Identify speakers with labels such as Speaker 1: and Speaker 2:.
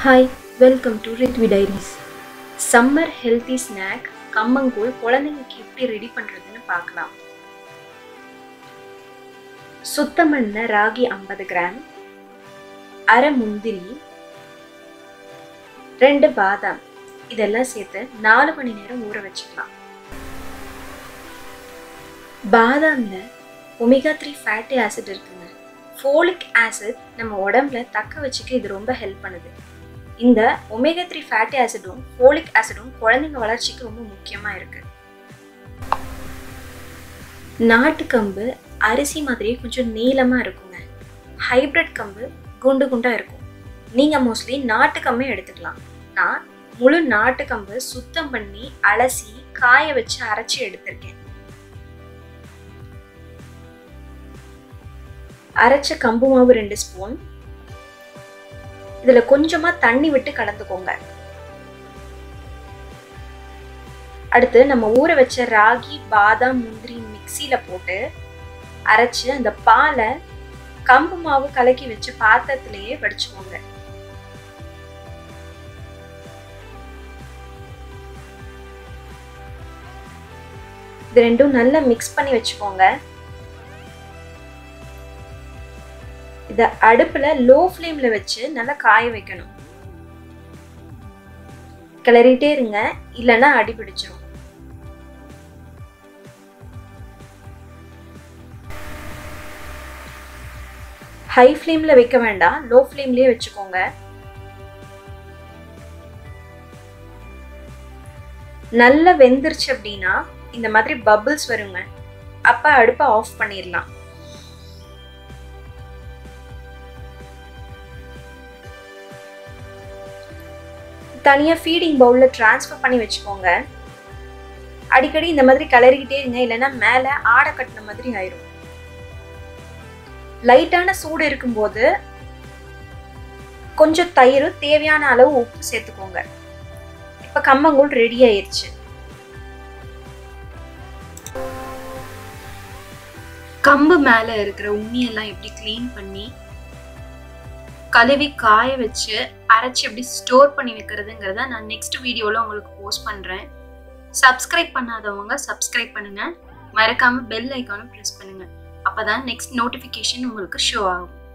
Speaker 1: hi welcome to Rithvi diaries summer healthy snack கம்மங்கூழ் குழந்தைங்களுக்கு எப்படி ரெடி பண்ணுறதுன்னு பார்க்கலாம் சுத்தம் பண்ண ராகி ஐம்பது கிராம் அரை முந்திரி ரெண்டு பாதாம் இதெல்லாம் சேர்த்து நாலு மணி நேரம் ஊற வச்சுக்கலாம் பாதாம்ல ஒமேகா த்ரீ ஃபேட்டி ஆசிட் இருக்குங்க ஃபோலிக் ஆசிட் நம்ம உடம்புல தக்க வச்சுக்க இது ரொம்ப ஹெல்ப் பண்ணுது இந்த ஒமேகா த்ரீ ஃபேட்டி ஆசிடும் ஃபோலிக் ஆசிடும் குழந்தைங்க வளர்ச்சிக்கு ரொம்ப முக்கியமாக இருக்கு நாட்டுக்கம்பு அரிசி மாதிரியே கொஞ்சம் நீளமாக இருக்குங்க ஹைப்ரிட் கம்பு குண்டு குண்டாக இருக்கும் நீங்கள் மோஸ்ட்லி நாட்டுக்கம்பே எடுத்துக்கலாம் நான் முழு நாட்டுக்கம்பு சுத்தம் பண்ணி அலசி காய வச்சு அரைச்சி எடுத்திருக்கேன் அரைச்ச கம்பு மாவு ரெண்டு ஸ்பூன் இதுல கொஞ்சமா தண்ணி விட்டு கலந்துக்கோங்க அடுத்து நம்ம ஊற வச்ச ராகி பாதாம் முந்திரி மிக்சியில போட்டு அரைச்சு அந்த பாலை கம்பு மாவு கலக்கி வச்ச பாத்திரத்திலேயே வடிச்சுக்கோங்க இது ரெண்டும் நல்லா மிக்ஸ் பண்ணி வச்சுக்கோங்க இதை அடுப்புல லோ ஃப்ளேம்ல வச்சு நல்லா காய வைக்கணும் கிளறிட்டே இருங்க இல்லைன்னா அடி பிடிச்சிரும் ஹை ஃப்ளேம்ல வைக்க வேண்டாம் லோ ஃப்ளேம்லயே வச்சுக்கோங்க நல்லா வெந்துருச்சு அப்படின்னா இந்த மாதிரி பபிள்ஸ் வருங்க அப்ப அடுப்பை ஆஃப் பண்ணிடலாம் தனியாக ஃபீடிங் பவுலில் ட்ரான்ஸ்ஃபர் பண்ணி வச்சுக்கோங்க அடிக்கடி இந்த மாதிரி கிளறிக்கிட்டே இருங்க இல்லைன்னா மேலே ஆடை கட்டின மாதிரி ஆயிரும் லைட்டான சூடு இருக்கும்போது கொஞ்சம் தயிர் தேவையான அளவு உப்பு சேர்த்துக்கோங்க இப்போ கம்மங்கூழ் ரெடி ஆயிருச்சு கம்பு மேலே இருக்கிற உண்ணியெல்லாம் எப்படி க்ளீன் பண்ணி கழுவி காய வச்சு அரைச்சி எப்படி ஸ்டோர் பண்ணி வைக்கிறதுங்கிறத நான் நெக்ஸ்ட் வீடியோவில் உங்களுக்கு போஸ்ட் பண்ணுறேன் சப்ஸ்கிரைப் பண்ணாதவங்க சப்ஸ்கிரைப் பண்ணுங்கள் மறக்காமல் பெல் ஐக்கானும் ப்ரெஸ் பண்ணுங்கள் அப்போ தான் நெக்ஸ்ட் நோட்டிஃபிகேஷன் உங்களுக்கு ஷோ ஆகும்